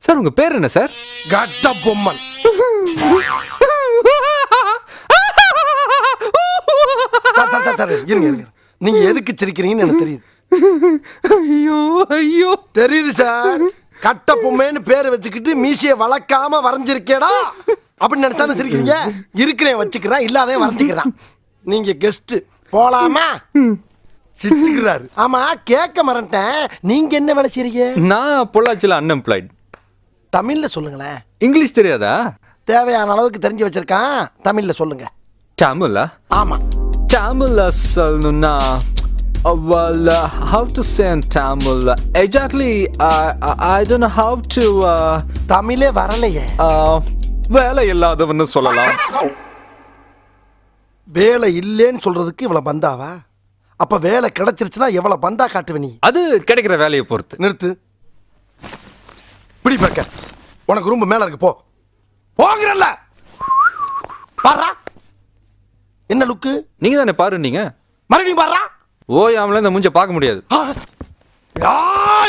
sir உங்க பேர் என்ன sir Kattabomman sir sir sir sir இருங்க இருங்க நீங்க எதுக்கு சிரிக்கிறீங்கன்னு எனக்கு தெரியுது ஐயோ ஐயோ தெரியுது சார் கட்ட பொம்மைன்னு பேரை வச்சுக்கிட்டு மீசைய வளர்க்காம வரைஞ்சிருக்கேடா அப்படின்னு நினைச்சானே சிரிக்கிறீங்க இருக்கிறேன் வச்சுக்கிறேன் இல்லாதே வரைஞ்சிக்கிறான் நீங்க கெஸ்ட் போலாமா சிரிச்சுக்கிறாரு ஆமா கேட்க மறந்துட்டேன் நீங்க என்ன வேலை செய்றீங்க நான் பொள்ளாச்சியில் அன்எம்ப்ளாய்ட் தமிழ்ல சொல்லுங்களேன் இங்கிலீஷ் தெரியாதா தேவையான அளவுக்கு தெரிஞ்சு வச்சிருக்கான் தமிழ்ல சொல்லுங்க தமிழா ஆமா தமிழ்ல சொல்லணும்னா well uh, how to say in tamil exactly i i, I don't know how to uh, தமிழே வரலையே uh, வேலை இல்லாதவன்னு சொல்லலாம் வேலை இல்லைன்னு சொல்றதுக்கு இவ்வளவு பந்தாவா அப்ப வேலை கிடைச்சிருச்சுன்னா எவ்வளவு பந்தா காட்டுவ நீ அது கிடைக்கிற வேலையை பொறுத்து நிறுத்து பிடி பார்க்க உனக்கு ரூம் மேல இருக்கு போ போங்கிறல்ல பாரா என்ன லுக்கு நீங்க தானே பாரு நீங்க மறுபடியும் பாரா ஓயாமல இந்த மூஞ்ச பார்க்க முடியாது யார்